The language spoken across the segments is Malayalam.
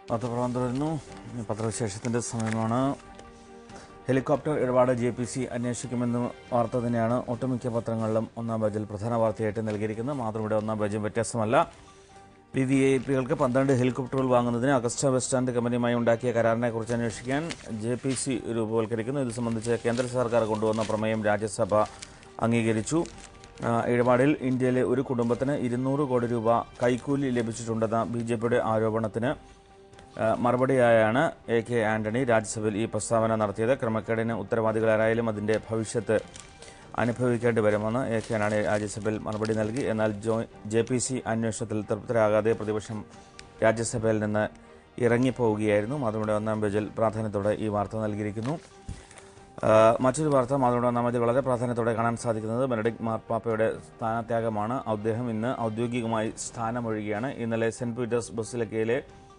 വാർത്താപ്രവം തുടരുന്നു ഇനി പത്രവിശേഷത്തിൻ്റെ സമയമാണ് ഹെലികോപ്റ്റർ ഇടപാട് ജെ പി സി അന്വേഷിക്കുമെന്ന് വാർത്ത തന്നെയാണ് ഒട്ടുമിക്ക പത്രങ്ങളിലും ഒന്നാം പേജിൽ പ്രധാന വാർത്തയായിട്ട് നൽകിയിരിക്കുന്നത് മാത്രം ഒന്നാം പേജും വ്യത്യാസമല്ല പി വി ഐ പികൾക്ക് പന്ത്രണ്ട് ഹെലികോപ്റ്ററുകൾ വാങ്ങുന്നതിന് അഗസ്റ്റ വെസ്റ്റാൻഡ് കമ്പനിയുമായി ഉണ്ടാക്കിയ കരാറിനെ കുറിച്ച് അന്വേഷിക്കാൻ ജെ പി സി രൂപവൽക്കരിക്കുന്നു ഇത് സംബന്ധിച്ച് കേന്ദ്ര സർക്കാർ കൊണ്ടുവന്ന പ്രമേയം രാജ്യസഭ അംഗീകരിച്ചു ആ, ഇടപാടിൽ ഇന്ത്യയിലെ ഒരു കുടുംബത്തിന് ഇരുന്നൂറ് കോടി രൂപ കൈക്കൂലി ലഭിച്ചിട്ടുണ്ടെന്ന ബി ജെ പിയുടെ ആരോപണത്തിന് ആ, മറുപടിയായാണ് എ കെ ആന്റണി രാജ്യസഭയിൽ ഈ പ്രസ്താവന നടത്തിയത് ക്രമക്കേടിന് ഉത്തരവാദികളാരായാലും അതിന്റെ ഭവിഷ്യത്ത് അനുഭവിക്കേണ്ടി വരുമെന്ന് എ കെ ആന്റണി രാജ്യസഭയിൽ മറുപടി നൽകി എന്നാൽ ജോ ജെ പി സി അന്വേഷണത്തിൽ തൃപ്തരാകാതെ പ്രതിപക്ഷം രാജ്യസഭയിൽ നിന്ന് ഇറങ്ങിപ്പോവുകയായിരുന്നു മാതൃമയുടെ ഒന്നാം പേജിൽ പ്രാധാന്യത്തോടെ ഈ വാർത്ത നൽകിയിരിക്കുന്നു ആ, മറ്റൊരു വാർത്ത മാതൃമയുടെ ഒന്നാം പേജിൽ വളരെ പ്രാധാന്യത്തോടെ കാണാൻ സാധിക്കുന്നത് ബെനഡിക് മാർപ്പാപ്പയുടെ സ്ഥാനത്യാഗമാണ് അദ്ദേഹം ഇന്ന് ഔദ്യോഗികമായി സ്ഥാനമൊഴിയുകയാണ് ഇന്നലെ സെന്റ് പീറ്റേഴ്സ് ബസിലിക്കയിലെ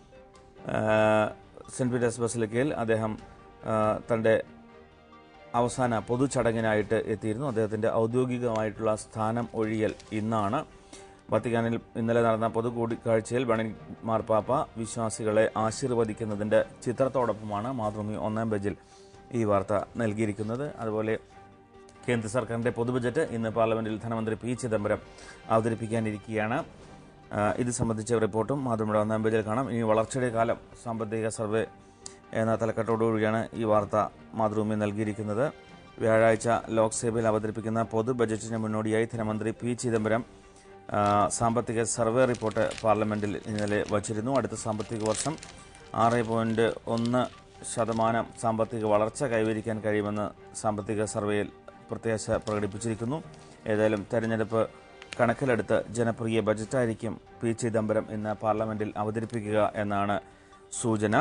ആഹ് സെന്റ് പീറ്റേഴ്സ് ബസിലിക്കയിൽ അദ്ദേഹം ആഹ് തന്റെ അവസാന പൊതുചടങ്ങിനായിട്ട് എത്തിയിരുന്നു അദ്ദേഹത്തിന്റെ ഔദ്യോഗികമായിട്ടുള്ള സ്ഥാനം ഒഴിയൽ ഇന്നാണ് വത്തിക്കാനിൽ ഇന്നലെ നടന്ന പൊതു കൂടിക്കാഴ്ചയിൽ ബണി മാർപ്പാപ്പ വിശ്വാസികളെ ആശീർവദിക്കുന്നതിന്റെ ചിത്രത്തോടൊപ്പമാണ് മാതൃഭൂമി ഒന്നാം പേജിൽ ഈ വാർത്ത നൽകിയിരിക്കുന്നത് അതുപോലെ കേന്ദ്ര സർക്കാരിന്റെ പൊതുബജറ്റ് ഇന്ന് പാർലമെന്റിൽ ധനമന്ത്രി പി ചിദംബരം അവതരിപ്പിക്കാനിരിക്കുകയാണ് ആ, ഇത് സംബന്ധിച്ച റിപ്പോർട്ടും മാതൃമയുടെ ഒന്നാം പേജിൽ കാണാം ഇനി വളർച്ചയുടെ കാലം സാമ്പത്തിക സർവേ എന്ന തലക്കെട്ടോടുകൂടിയാണ് ഈ വാർത്ത മാതൃഭൂമി നൽകിയിരിക്കുന്നത് വ്യാഴാഴ്ച ലോക്സഭയിൽ അവതരിപ്പിക്കുന്ന പൊതു ബജറ്റിന് മുന്നോടിയായി ധനമന്ത്രി പി ചിദംബരം ആ, സാമ്പത്തിക സർവേ റിപ്പോർട്ട് പാർലമെന്റിൽ ഇന്നലെ വച്ചിരുന്നു അടുത്ത സാമ്പത്തിക വർഷം ആറ് പോയിന്റ് ഒന്ന് ശതമാനം സാമ്പത്തിക വളർച്ച കൈവരിക്കാൻ കഴിയുമെന്ന് സാമ്പത്തിക സർവേയിൽ പ്രത്യാശ പ്രകടിപ്പിച്ചിരിക്കുന്നു ഏതായാലും തെരഞ്ഞെടുപ്പ് കണക്കിലെടുത്ത് ജനപ്രിയ ബജറ്റായിരിക്കും പി ചിദംബരം ഇന്ന് പാർലമെന്റിൽ അവതരിപ്പിക്കുക എന്നാണ് സൂചന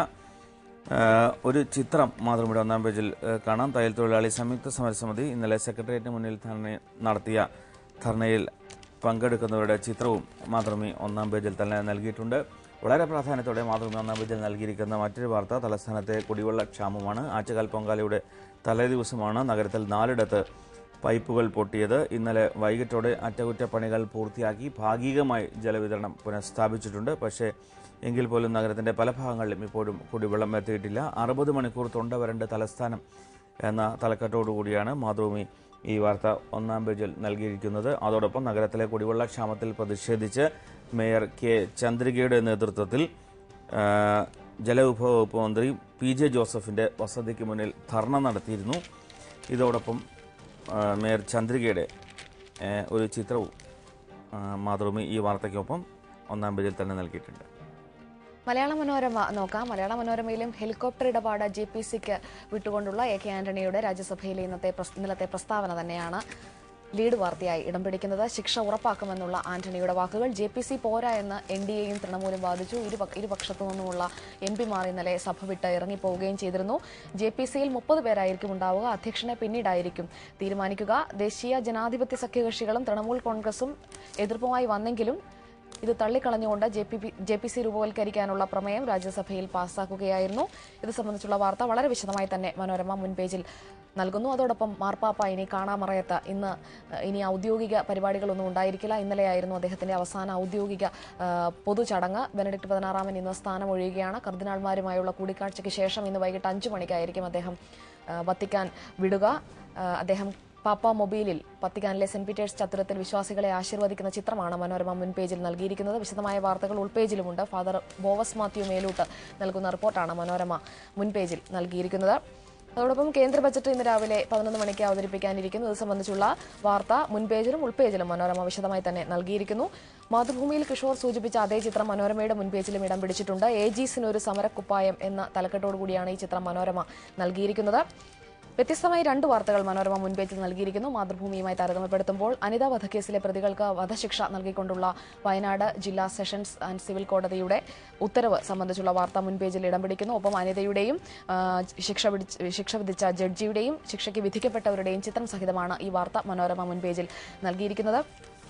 ആഹ് ഒരു ചിത്രം മാതൃമയുടെ ഒന്നാം പേജിൽ ആഹ് കാണാം തയ്യൽ തൊഴിലാളി സംയുക്ത സമരസമിതി ഇന്നലെ സെക്രട്ടേറിയറ്റിന് മുന്നിൽ ധർണ നടത്തിയ ധർണയിൽ പങ്കെടുക്കുന്നവരുടെ ചിത്രവും മാതൃമി ഒന്നാം പേജിൽ തന്നെ നൽകിയിട്ടുണ്ട് വളരെ പ്രാധാന്യത്തോടെ മാതൃമി ഒന്നാം പേജിൽ നൽകിയിരിക്കുന്ന മറ്റൊരു വാർത്ത തലസ്ഥാനത്തെ കുടിവെള്ള ക്ഷാമമാണ് ആറ്റുകാൽ പൊങ്കാലയുടെ തലേദിവസമാണ് നഗരത്തിൽ നാലിടത്ത് പൈപ്പുകൾ പൊട്ടിയത് ഇന്നലെ വൈകിട്ടോടെ അറ്റകുറ്റപ്പണികൾ പൂർത്തിയാക്കി ഭാഗികമായി ജലവിതരണം പുനഃസ്ഥാപിച്ചിട്ടുണ്ട് പക്ഷേ എങ്കിൽ പോലും നഗരത്തിന്റെ പല ഭാഗങ്ങളിലും ഇപ്പോഴും കുടിവെള്ളം എത്തിയിട്ടില്ല അറുപത് മണിക്കൂർ തൊണ്ട വരണ്ട് തലസ്ഥാനം എന്ന തലക്കെട്ടോടുകൂടിയാണ് മാതൃഭൂമി ഈ വാർത്ത ഒന്നാം പേജിൽ നൽകിയിരിക്കുന്നത് അതോടൊപ്പം നഗരത്തിലെ കുടിവെള്ള ക്ഷാമത്തിൽ പ്രതിഷേധിച്ച് മേയർ കെ ചന്ദ്രികയുടെ നേതൃത്വത്തിൽ ആ, ജലവിഭവ വകുപ്പ് മന്ത്രി പി ജെ ജോസഫിന്റെ വസതിക്ക് മുന്നിൽ ധർണ നടത്തിയിരുന്നു ഇതോടൊപ്പം ആ, മേയർ ചന്ദ്രികയുടെ ഏ, ഒരു ചിത്രവും ആ, മാതൃഭൂമി ഈ വാർത്തയ്ക്കൊപ്പം ഒന്നാം പേജിൽ തന്നെ നൽകിയിട്ടുണ്ട് മലയാള മനോരമ നോക്കാം മലയാള മനോരമയിലും ഹെലികോപ്റ്റർ ഇടപാട് ജെ പി സിക്ക് വിട്ടുകൊണ്ടുള്ള എ കെ ആന്റണിയുടെ രാജ്യസഭയിലെ ഇന്നത്തെ പ്രസ്- ഇന്നലത്തെ പ്രസ്താവന തന്നെയാണ് ലീഡ് വാർത്തയായി ഇടം പിടിക്കുന്നത് ശിക്ഷ ഉറപ്പാക്കുമെന്നുള്ള ആന്റണിയുടെ വാക്കുകൾ ജെ പി സി പോരാ എന്ന് എൻ ഡി എയും തൃണമൂലും വാദിച്ചു ഇരുപ- ഇരുപക്ഷത്തു നിന്നുമുള്ള എം പിമാർ ഇന്നലെ സഭ വിട്ട് ഇറങ്ങിപ്പോവുകയും ചെയ്തിരുന്നു ജെ പി സിയിൽ മുപ്പത് പേരായിരിക്കും ഉണ്ടാവുക അധ്യക്ഷനെ പിന്നീടായിരിക്കും തീരുമാനിക്കുക ദേശീയ ജനാധിപത്യ സഖ്യകക്ഷികളും തൃണമൂൽ കോൺഗ്രസും എതിർപ്പുമായി വന്നെങ്കിലും ഇത് തള്ളിക്കളഞ്ഞുകൊണ്ട് J P J P C രൂപവൽക്കരിക്കാനുള്ള പ്രമേയം രാജ്യസഭയിൽ പാസ്സാക്കുകയായിരുന്നു ഇത് സംബന്ധിച്ചുള്ള വാർത്ത വളരെ വിശദമായി തന്നെ മനോരമ മുൻ പേജിൽ നൽകുന്നു അതോടൊപ്പം മാർപ്പാപ്പ ഇനി കാണാമറയത്ത് ഇന്ന് ഏഹ്, ഇനി ഔദ്യോഗിക പരിപാടികളൊന്നും ഉണ്ടായിരിക്കില്ല ഇന്നലെയായിരുന്നു അദ്ദേഹത്തിന്റെ അവസാന ഔദ്യോഗിക ഏഹ്, പൊതുചടങ്ങ് ബെനഡിക്ട് പതിനാറാമൻ ഇന്ന് സ്ഥാനമൊഴിയുകയാണ് കർദിനാൾമാരുമായുള്ള കൂടിക്കാഴ്ചയ്ക്ക് ശേഷം ഇന്ന് വൈകിട്ട് അഞ്ചു മണിക്കായിരിക്കും അദ്ദേഹം ഏഹ്, വത്തിക്കാൻ വിടുക ഏഹ്, അദ്ദേഹം പാപ്പ മൊബൈലിൽ വത്തിക്കാനിലെ സെന്റ് പീറ്റേഴ്സ് ചത്തുരത്തിൽ വിശ്വാസികളെ ആശീർവദിക്കുന്ന ചിത്രമാണ് മനോരമ മുൻ പേജിൽ നൽകിയിരിക്കുന്നത് വിശദമായ വാർത്തകൾ ഉൾപേജിലുമുണ്ട് ഫാദർ ബോവസ് മാത്യു മേലൂട്ട് നൽകുന്ന റിപ്പോർട്ടാണ് മനോരമ മുൻ പേജിൽ നൽകിയിരിക്കുന്നത് അതോടൊപ്പം കേന്ദ്ര ബജറ്റ് ഇന്ന് രാവിലെ പതിനൊന്ന് മണിക്ക് അവതരിപ്പിക്കാനിരിക്കുന്നു ഇത് സംബന്ധിച്ചുള്ള വാർത്ത മുൻ പേജിലും ഉൾപേജിലും മനോരമ വിശദമായി തന്നെ നൽകിയിരിക്കുന്നു മാതൃഭൂമിയിൽ കിഷോർ സൂചിപ്പിച്ച അതേ ചിത്രം മനോരമയുടെ മുൻ പേജിലും ഇടം പിടിച്ചിട്ടുണ്ട് ഏജീസിന് ഒരു സമരക്കുപ്പായം എന്ന തലക്കെട്ടോടുകൂടിയാണ് ഈ ചിത്രം മനോരമ നൽകിയിരിക്കുന്നത് വ്യത്യസ്തമായി രണ്ട് വാർത്തകൾ മനോരമ മുൻപേജിൽ നൽകിയിരിക്കുന്നു മാതൃഭൂമിയുമായി താരതമ്യപ്പെടുത്തുമ്പോൾ അനിത വധക്കേസിലെ പ്രതികൾക്ക് വധശിക്ഷ നൽകിക്കൊണ്ടുള്ള വയനാട് ജില്ലാ സെഷൻസ് ആൻഡ് സിവിൽ കോടതിയുടെ ഉത്തരവ് സംബന്ധിച്ചുള്ള വാർത്ത മുൻപേജിൽ ഇടം പിടിക്കുന്നു ഒപ്പം അനിതയുടെയും ആ, ശിക്ഷ പിടിച്ച് ശിക്ഷ വിധിച്ച ജഡ്ജിയുടെയും ശിക്ഷയ്ക്ക് വിധിക്കപ്പെട്ടവരുടെയും ചിത്രം സഹിതമാണ് ഈ വാർത്ത മനോരമ മുൻപേജിൽ നൽകിയിരിക്കുന്നത്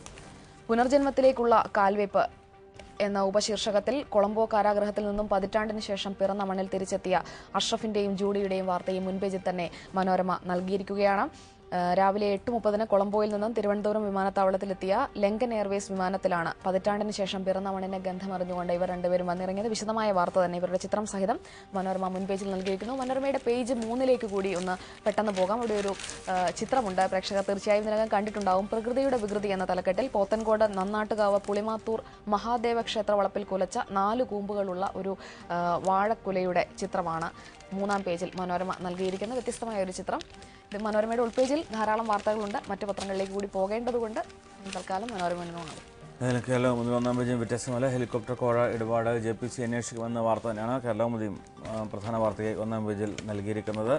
പുനർജന്മത്തിലേക്കുള്ള കാൽവയ്പ് എന്ന ഉപശീർഷകത്തിൽ കൊളംബോ കാരാഗൃഹത്തിൽ നിന്നും പതിറ്റാണ്ടിന് ശേഷം പിറന്ന മണ്ണിൽ തിരിച്ചെത്തിയ അഷ്റഫിന്റെയും ജൂഡിയുടെയും വാർത്തയും മുൻപേജിൽ തന്നെ മനോരമ നൽകിയിരിക്കുകയാണ് ആ, രാവിലെ എട്ട് മുപ്പതിന് കൊളംബോയിൽ നിന്നും തിരുവനന്തപുരം വിമാനത്താവളത്തിലെത്തിയ ലങ്കൻ എയർവേസ് വിമാനത്തിലാണ് പതിറ്റാണ്ടിന് ശേഷം പിറന്ന മണ്ണിനെ ഗന്ധമറിഞ്ഞുകൊണ്ട് ഇവർ രണ്ടുപേരും വന്നിറങ്ങിയത് വിശദമായ വാർത്ത തന്നെ ഇവരുടെ ചിത്രം സഹിതം മനോരമ മുൻപേജിൽ നൽകിയിരിക്കുന്നു മനോരമയുടെ പേജ് മൂന്നിലേക്ക് കൂടി ഒന്ന് പെട്ടെന്ന് പോകാം ഇവിടെ ഒരു ആ, ചിത്രമുണ്ട് പ്രേക്ഷകർ തീർച്ചയായും ഇതിനകം കണ്ടിട്ടുണ്ടാവും പ്രകൃതിയുടെ വികൃതി എന്ന തലക്കെട്ടിൽ പോത്തൻകോട് നന്നാട്ടുകാവ് പുളിമാത്തൂർ മഹാദേവ ക്ഷേത്ര വളപ്പിൽ കുലച്ച നാല് കൂമ്പുകളുള്ള ഒരു ആ, വാഴക്കുലയുടെ ചിത്രമാണ് മൂന്നാം പേജിൽ മനോരമ നൽകിയിരിക്കുന്ന വ്യത്യസ്തമായ ഒരു ചിത്രം ഇത് മനോരമയുടെ ഉൾപേജിൽ ധാരാളം വാർത്തകളുണ്ട് മറ്റു പത്രങ്ങളിലേക്ക് കൂടി പോകേണ്ടതുകൊണ്ട് തൽക്കാലം മനോരമ മാറും ഏതായാലും കേരളകൗമുദി ഒന്നാം പേജും വ്യത്യസ്തമല്ല ഹെലികോപ്റ്റർ കോഴ ഇടപാട് ജെ പി സി അന്വേഷിക്കുമെന്ന വാർത്ത തന്നെയാണ് കേരളകൗമുദിയും ആ, പ്രധാന വാർത്തയായി ഒന്നാം പേജിൽ നൽകിയിരിക്കുന്നത്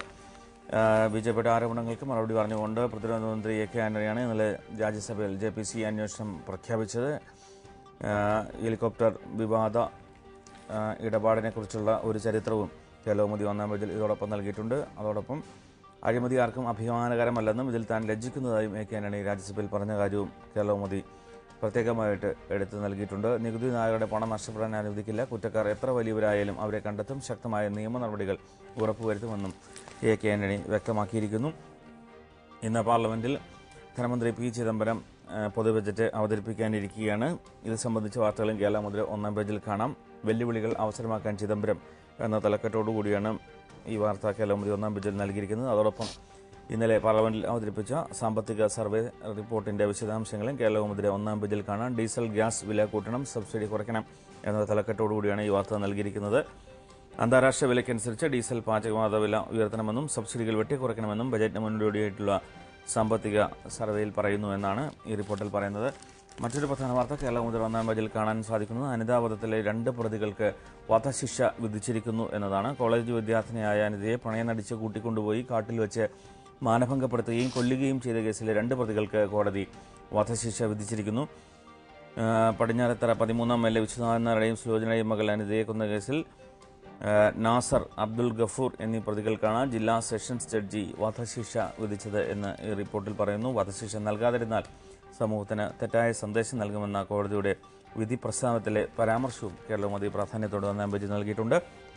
ബി ജെ പിയുടെ ആരോപണങ്ങൾക്ക് മറുപടി പറഞ്ഞുകൊണ്ട് പ്രതിരോധ മന്ത്രി എ കെ ആന്റണിയാണ് ഇന്നലെ രാജ്യസഭയിൽ ജെ പി സി അന്വേഷണം പ്രഖ്യാപിച്ചത് ആ, ഹെലികോപ്റ്റർ വിവാദ ആ, ഇടപാടിനെക്കുറിച്ചുള്ള ഒരു ചരിത്രവും കേരളകൗമുദി ഒന്നാം പേജിൽ ഇതോടൊപ്പം നൽകിയിട്ടുണ്ട് അതോടൊപ്പം അഴിമതി ആർക്കും അഭിമാനകരമല്ലെന്നും ഇതിൽ താൻ ലജ്ജിക്കുന്നതായും എ കെ ആന്റണി രാജ്യസഭയിൽ പറഞ്ഞ കാര്യവും കേരളകൗമുദി പ്രത്യേകമായിട്ട് എടുത്തു നൽകിയിട്ടുണ്ട് നികുതി നായകരുടെ പണം നഷ്ടപ്പെടാൻ അനുവദിക്കില്ല കുറ്റക്കാർ എത്ര വലിയവരായാലും അവരെ കണ്ടെത്തും ശക്തമായ നിയമ നടപടികൾ ഉറപ്പുവരുത്തുമെന്നും എ കെ ആന്റണി വ്യക്തമാക്കിയിരിക്കുന്നു ഇന്ന് പാർലമെന്റിൽ ധനമന്ത്രി പി ചിദംബരം ആ, പൊതുബജറ്റ് അവതരിപ്പിക്കാനിരിക്കുകയാണ് ഇത് സംബന്ധിച്ച വാർത്തകളും കേരള മുതൽ ഒന്നാം പേജിൽ കാണാം വെല്ലുവിളികൾ അവസരമാക്കാൻ ചിദംബരം എന്ന തലക്കെട്ടോടുകൂടിയാണ് ഈ വാർത്ത കേരള മുതൽ ഒന്നാം പേജിൽ നൽകിയിരിക്കുന്നത് അതോടൊപ്പം ഇന്നലെ പാർലമെന്റിൽ അവതരിപ്പിച്ച സാമ്പത്തിക സർവേ റിപ്പോർട്ടിന്റെ വിശദാംശങ്ങളും കേരള മുതൽ ഒന്നാം പേജിൽ കാണാം ഡീസൽ ഗ്യാസ് വില കൂട്ടണം സബ്സിഡി കുറയ്ക്കണം എന്ന തലക്കെട്ടോടുകൂടിയാണ് ഈ വാർത്ത നൽകിയിരിക്കുന്നത് അന്താരാഷ്ട്ര വിലയ്ക്കനുസരിച്ച് ഡീസൽ പാചകവാത വില ഉയർത്തണമെന്നും സബ്സിഡികൾ വെട്ടിക്കുറയ്ക്കണമെന്നും ബജറ്റിന് മുന്നോടിയായിട്ടുള്ള സാമ്പത്തിക സർവേയിൽ പറയുന്നു എന്നാണ് ഈ റിപ്പോർട്ടിൽ പറയുന്നത് മറ്റൊരു പ്രധാന വാർത്ത കേരള മുതൽ ഒന്നാം പേജിൽ കാണാൻ സാധിക്കുന്നത് അനിതാവധത്തിലെ രണ്ട് പ്രതികൾക്ക് വധശിക്ഷ വിധിച്ചിരിക്കുന്നു എന്നതാണ് കോളേജ് വിദ്യാർത്ഥിനിയായ അനിതയെ പ്രണയം നടിച്ച് കൂട്ടിക്കൊണ്ടുപോയി കാട്ടിൽ വെച്ച് മാനഭംഗപ്പെടുത്തുകയും കൊല്ലുകയും ചെയ്ത കേസിലെ രണ്ട് പ്രതികൾക്ക് കോടതി വധശിക്ഷ വിധിച്ചിരിക്കുന്നു ആ, പടിഞ്ഞാറത്തറ പതിമൂന്നാം എൽ എ വിശ്വനാഥൻ നായരുടെയും സുലോചനയുടെയും മകൾ അനിതയെ കൊന്ന കേസിൽ ആ, നാസർ അബ്ദുൽ ഗഫൂർ എന്നീ പ്രതികൾക്കാണ് ജില്ലാ സെഷൻസ് ജഡ്ജി വധശിക്ഷ വിധിച്ചത് എന്ന് ഈ റിപ്പോർട്ടിൽ പറയുന്നു വധശിക്ഷ നൽകാതിരുന്നാൽ സമൂഹത്തിന് തെറ്റായ സന്ദേശം നൽകുമെന്ന കോടതിയുടെ വിധി പ്രസ്താവത്തിലെ പരാമർശവും കേരളമതി പ്രാധാന്യത്തോടെ ഒന്നാം പേജിൽ നൽകിയിട്ടുണ്ട്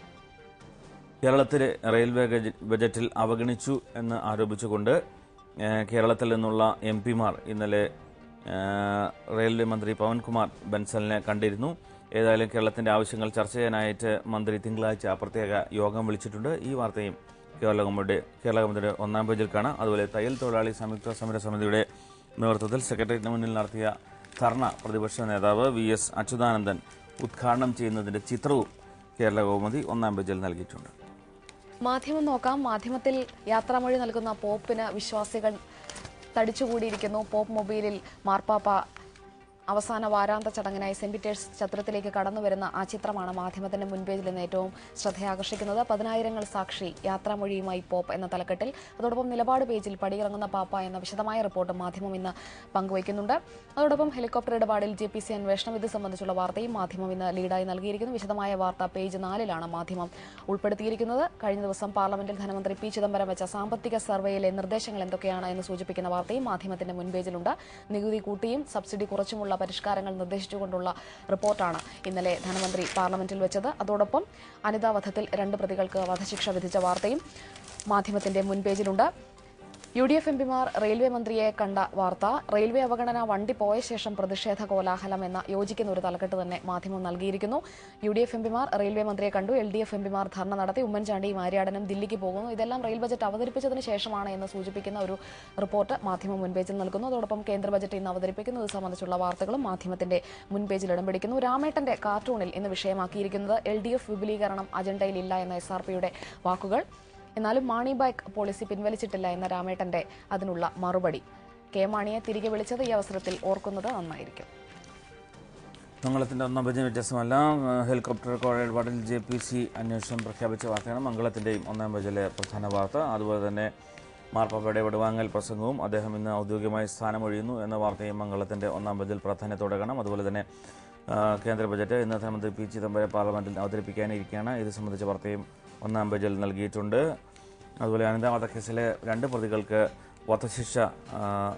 കേരളത്തിലെ റെയിൽവേ ഗജ- ബജറ്റിൽ അവഗണിച്ചു എന്ന് ആരോപിച്ചുകൊണ്ട് ഏഹ്, കേരളത്തിൽ നിന്നുള്ള എം പിമാർ ഇന്നലെ ഏഹ്, റെയിൽവേ മന്ത്രി പവൻകുമാർ ബൻസലിനെ കണ്ടിരുന്നു ഏതായാലും കേരളത്തിന്റെ ആവശ്യങ്ങൾ ചർച്ച ചെയ്യാനായിട്ട് മന്ത്രി തിങ്കളാഴ്ച പ്രത്യേക യോഗം വിളിച്ചിട്ടുണ്ട് ഈ വാർത്തയും കേരള കമ്മിറ്റിയുടെ കേരള കമ്മിറ്റിയുടെ ഒന്നാം പേജിൽ കാണാം അതുപോലെ തയ്യൽ തൊഴിലാളി സംയുക്ത സമര സമിതിയുടെ നേതൃത്വത്തിൽ സെക്രട്ടേറിയറ്റിന് മുന്നിൽ നടത്തിയ ധർണ പ്രതിപക്ഷ നേതാവ് വി എസ് അച്യുതാനന്ദൻ ഉദ്ഘാടനം ചെയ്യുന്നതിന്റെ ചിത്രവും കേരള കൗമുദി ഒന്നാം പേജിൽ നൽകിയിട്ടുണ്ട് മാധ്യമം നോക്കാം മാധ്യമത്തിൽ യാത്രാമൊഴി നൽകുന്ന പോപ്പിന് വിശ്വാസികൾ തടിച്ചുകൂടിയിരിക്കുന്നു പോപ്പ് മൊബൈലിൽ മാർപ്പാപ്പ അവസാന വാരാന്ത ചടങ്ങിനായി സെന്റ് പീറ്റേഴ്സ് ചത്തുരത്തിലേക്ക് കടന്നു വരുന്ന ആ ചിത്രമാണ് മാധ്യമത്തിന്റെ മുൻപേജിൽ നിന്ന് ഏറ്റവും ശ്രദ്ധയാകർഷിക്കുന്നത് പതിനായിരങ്ങൾ സാക്ഷി യാത്രാമൊഴിയുമായി പോപ്പ് എന്ന തലക്കെട്ടിൽ അതോടൊപ്പം നിലപാട് പേജിൽ പടിയിറങ്ങുന്ന പാപ്പ എന്ന വിശദമായ റിപ്പോർട്ട് മാധ്യമം ഇന്ന് പങ്കുവയ്ക്കുന്നുണ്ട് അതോടൊപ്പം ഹെലികോപ്റ്റർ ഇടപാടിൽ ജെ പി സി അന്വേഷണം ഇത് സംബന്ധിച്ചുള്ള വാർത്തയും മാധ്യമം ഇന്ന് ലീഡായി നൽകിയിരിക്കുന്നു വിശദമായ വാർത്ത പേജ് നാലിലാണ് മാധ്യമം ഉൾപ്പെടുത്തിയിരിക്കുന്നത് കഴിഞ്ഞ ദിവസം പാർലമെന്റിൽ ധനമന്ത്രി പി ചിദംബരം വെച്ച സാമ്പത്തിക സർവേയിലെ നിർദ്ദേശങ്ങൾ എന്തൊക്കെയാണ് എന്ന് സൂചിപ്പിക്കുന്ന വാർത്തയും മാധ്യമത്തിന്റെ മുൻപേജിലുണ്ട് നികുതി കൂട്ടിയും സബ്സിഡി കുറച്ചുമുള്ള പരിഷ്കാരങ്ങൾ നിർദ്ദേശിച്ചുകൊണ്ടുള്ള റിപ്പോർട്ടാണ് ഇന്നലെ ധനമന്ത്രി പാർലമെന്റിൽ വെച്ചത് അതോടൊപ്പം അനിതാവധത്തിൽ രണ്ട് പ്രതികൾക്ക് വധശിക്ഷ വിധിച്ച വാർത്തയും മാധ്യമത്തിന്റെ മുൻപേജിലുണ്ട് യു ഡി എഫ് എംപിമാർ റെയിൽവേ മന്ത്രിയെ കണ്ട വാർത്ത റെയിൽവേ അവഗണന വണ്ടി പോയ ശേഷം പ്രതിഷേധ കോലാഹലം എന്ന യോജിക്കുന്ന ഒരു തലക്കെട്ട് തന്നെ മാധ്യമം നൽകിയിരിക്കുന്നു യു ഡി എഫ് എംപിമാർ റെയിൽവേ മന്ത്രിയെ കണ്ടു എൽ ഡി എഫ് എംപിമാർ ധർണ നടത്തി ഉമ്മൻചാണ്ടിയും ആര്യാടനും ദില്ലിക്ക് പോകുന്നു ഇതെല്ലാം റെയിൽ ബജറ്റ് അവതരിപ്പിച്ചതിന് ശേഷമാണ് എന്ന് സൂചിപ്പിക്കുന്ന ഒരു റിപ്പോർട്ട് മാധ്യമം മുൻപേജിൽ നൽകുന്നു അതോടൊപ്പം കേന്ദ്ര ബജറ്റ് ഇന്ന് അവതരിപ്പിക്കുന്നു ഇത് സംബന്ധിച്ചുള്ള വാർത്തകളും മാധ്യമത്തിന്റെ മുൻപേജിൽ ഇടം പിടിക്കുന്നു രാമേട്ടന്റെ കാർട്ടൂണിൽ ഇന്ന് വിഷയമാക്കിയിരിക്കുന്നത് എൽ ഡി എഫ് വിപുലീകരണം അജണ്ടയിലില്ല എന്ന എസ് ആർ പിയുടെ വാക്കുകൾ എന്നാലും മാണി ബൈക്ക് പോളിസി പിൻവലിച്ചിട്ടില്ല എന്ന രാമേട്ടന്റെ അതിനുള്ള മറുപടി കെ മാണിയെ തിരികെ വിളിച്ചത് ഈ അവസരത്തിൽ ഓർക്കുന്നത് നന്നായിരിക്കും മംഗളത്തിന്റെ ഒന്നാം പേജിന് വ്യത്യാസമല്ല ഏഹ് ഹെലികോപ്റ്റർ കോഴ ഇടപാടിൽ ജെ പി സി അന്വേഷണം പ്രഖ്യാപിച്ച വാർത്തയാണ് മംഗളത്തിന്റെയും ഒന്നാം പേജിലെ പ്രധാന വാർത്ത അതുപോലെ തന്നെ മാർപ്പാപ്പയുടെ വിടവാങ്ങൽ പ്രസംഗവും അദ്ദേഹം ഇന്ന് ഔദ്യോഗികമായി സ്ഥാനമൊഴിയുന്നു എന്ന വാർത്തയും മംഗളത്തിന്റെ ഒന്നാം പേജിൽ പ്രാധാന്യത്തോടെ കാണാം അതുപോലെ തന്നെ ആ, കേന്ദ്ര ബജറ്റ് ഇന്ന് ധനമന്ത്രി പി ചിദംബരം പാർലമെന്റിൽ അവതരിപ്പിക്കാനിരിക്കുകയാണ് ഇത് സംബന്ധിച്ച വാർത്തയും ഒന്നാം പേജിൽ നൽകിയിട്ടുണ്ട് അതുപോലെ അനിത വധക്കേസിലെ രണ്ട് പ്രതികൾക്ക് വധശിക്ഷ ആ,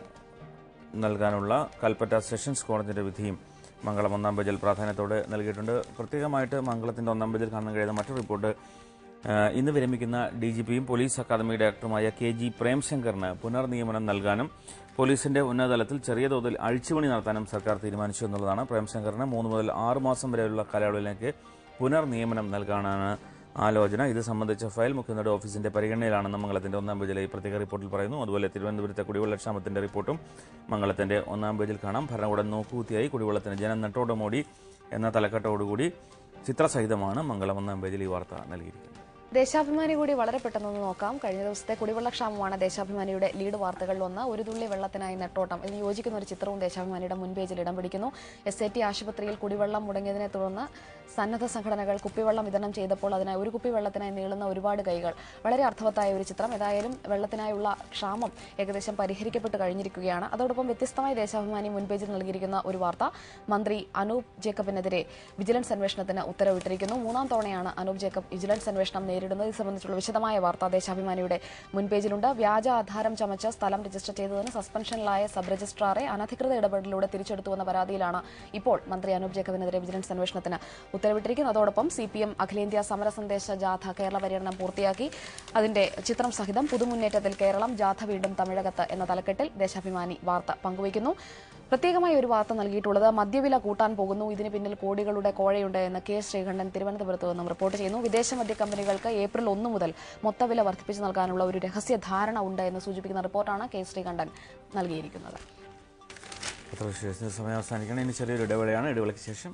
നൽകാനുള്ള കൽപ്പറ്റ സെഷൻസ് കോടതിയുടെ വിധിയും മംഗളം ഒന്നാം പേജിൽ പ്രാധാന്യത്തോടെ നൽകിയിട്ടുണ്ട് പ്രത്യേകമായിട്ട് മംഗളത്തിന്റെ ഒന്നാം പേജിൽ കാണാൻ കഴിയുന്ന മറ്റൊരു റിപ്പോർട്ട് ഏഹ് ഇന്ന് വിരമിക്കുന്ന ഡി ജി പിയും പോലീസ് അക്കാദമി ഡയറക്ടറുമായ കെ ജി പ്രേംശങ്കറിന് പുനർനിയമനം നൽകാനും പോലീസിന്റെ ഉന്നതതലത്തിൽ ചെറിയ തോതിൽ അഴിച്ചുപണി നടത്താനും സർക്കാർ തീരുമാനിച്ചു എന്നുള്ളതാണ് പ്രേംശങ്കറിന് മൂന്ന് മുതൽ ആറ് മാസം വരെയുള്ള കാലയളവിലേക്ക് പുനർനിയമനം നൽകാനാണ് ആലോചന ഇത് സംബന്ധിച്ച ഫയൽ മുഖ്യമന്ത്രിയുടെ ഓഫീസിന്റെ പരിഗണനയിലാണെന്ന് മംഗളത്തിന്റെ ഒന്നാം പേജിലെ ഈ പ്രത്യേക റിപ്പോർട്ടിൽ പറയുന്നു അതുപോലെ തിരുവനന്തപുരത്തെ കുടിവെള്ളക്ഷാമത്തിന്റെ റിപ്പോർട്ടും മംഗളത്തിന്റെ ഒന്നാം പേജിൽ കാണാം ഭരണകൂടം നോക്കുകുത്തിയായി കുടിവെള്ളത്തിന് ജനം നെട്ടോടുമോടി എന്ന തലക്കെട്ടോടുകൂടി ചിത്രസഹിതമാണ് മംഗളം ഒന്നാം പേജിൽ ഈ വാർത്ത നൽകിയിരിക്കുന്നത് ദേശാഭിമാനി കൂടി വളരെ പെട്ടെന്ന് നോക്കാം കഴിഞ്ഞ ദിവസത്തെ കുടിവെള്ളക്ഷാമമാണ് ദേശാഭിമാനിയുടെ ലീഡ് വാർത്തകളിൽ ഒന്ന് ഒരു തുള്ളി വെള്ളത്തിനായി നെട്ടോട്ടം ഇതിന് യോജിക്കുന്ന ഒരു ചിത്രവും ദേശാഭിമാനിയുടെ മുൻപേജിൽ ഇടം പിടിക്കുന്നു എസ് ഐ ടി ആശുപത്രിയിൽ കുടിവെള്ളം മുടങ്ങിയതിനെ തുടർന്ന് സന്നദ്ധ സംഘടനകൾ കുപ്പിവെള്ളം വിതരണം ചെയ്തപ്പോൾ അതിനായി ഒരു കുപ്പി വെള്ളത്തിനായി നീളുന്ന ഒരുപാട് കൈകൾ വളരെ അർത്ഥവത്തായ ഒരു ചിത്രം ഏതായാലും വെള്ളത്തിനായുള്ള ക്ഷാമം ഏകദേശം പരിഹരിക്കപ്പെട്ട് കഴിഞ്ഞിരിക്കുകയാണ് അതോടൊപ്പം വ്യത്യസ്തമായ ദേശാഭിമാനി മുൻപേജിൽ നൽകിയിരിക്കുന്ന ഒരു വാർത്ത മന്ത്രി അനൂപ് ജേക്കബിനെതിരെ വിജിലൻസ് അന്വേഷണത്തിന് ഉത്തരവിട്ടിരിക്കുന്നു മൂന്നാം തവണയാണ് അനൂപ് ജേക്കബ് വിജിലൻസ് അന്വേഷണം നേരിടുന്നത് ഇത് സംബന്ധിച്ചുള്ള വിശദമായ വാർത്ത ദേശാഭിമാനിയുടെ മുൻപേജിലുണ്ട് വ്യാജ ആധാരം ചമച്ച് സ്ഥലം രജിസ്റ്റർ ചെയ്തതിന് സസ്പെൻഷനിലായ സബ് രജിസ്ട്രാറെ അനധികൃത ഇടപെടലിലൂടെ തിരിച്ചെടുത്തുവെന്ന പരാതിയിലാണ് ഇപ്പോൾ മന്ത്രി അനൂപ് ജേക്കബിനെതിരെ വിജിലൻസ് അന്വേഷണത്തിന് ഉത്തരവിട്ടിരിക്കുന്നത് അതോടൊപ്പം സി പി എം അഖിലേന്ത്യാ സമര സന്ദേശ ജാഥ കേരള പര്യടനം പൂർത്തിയാക്കി അതിന്റെ ചിത്രം സഹിതം പുതുമുന്നേറ്റത്തിൽ കേരളം ജാഥ വീണ്ടും തമിഴകത്ത് എന്ന തലക്കെട്ടിൽ ദേശാഭിമാനി വാർത്ത പങ്കുവയ്ക്കുന്നു പ്രത്യേകമായി ഒരു വാർത്ത നൽകിയിട്ടുള്ളത് മദ്യവില കൂട്ടാൻ പോകുന്നു ഇതിന് പിന്നിൽ കോടികളുടെ കോഴയുണ്ട് എന്ന് കെ ശ്രീകണ്ഠൻ തിരുവനന്തപുരത്ത് നിന്നും റിപ്പോർട്ട് ചെയ്യുന്നു വിദേശ മദ്യ കമ്പനികൾക്ക് ഏപ്രിൽ ഒന്ന് മുതൽ മൊത്തവില വർദ്ധിപ്പിച്ചു നൽകാനുള്ള ഒരു രഹസ്യ ധാരണ ഉണ്ട് എന്ന് സൂചിപ്പിക്കുന്ന റിപ്പോർട്ടാണ് കെ ശ്രീകണ്ഠൻ നൽകിയിരിക്കുന്നത് പത്രവിശേഷത്തിന് സമയം അവസാനിക്കണം ഇനി ചെറിയൊരു ഇടവേളയാണ് ഇടവേളയ്ക്ക് ശേഷം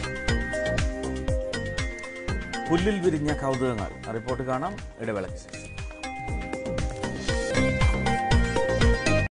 പുല്ലിൽ വിരിഞ്ഞ കൗതുകങ്ങൾ റിപ്പോർട്ട് കാണാം ഇടവേളയ്ക്ക് ശേഷം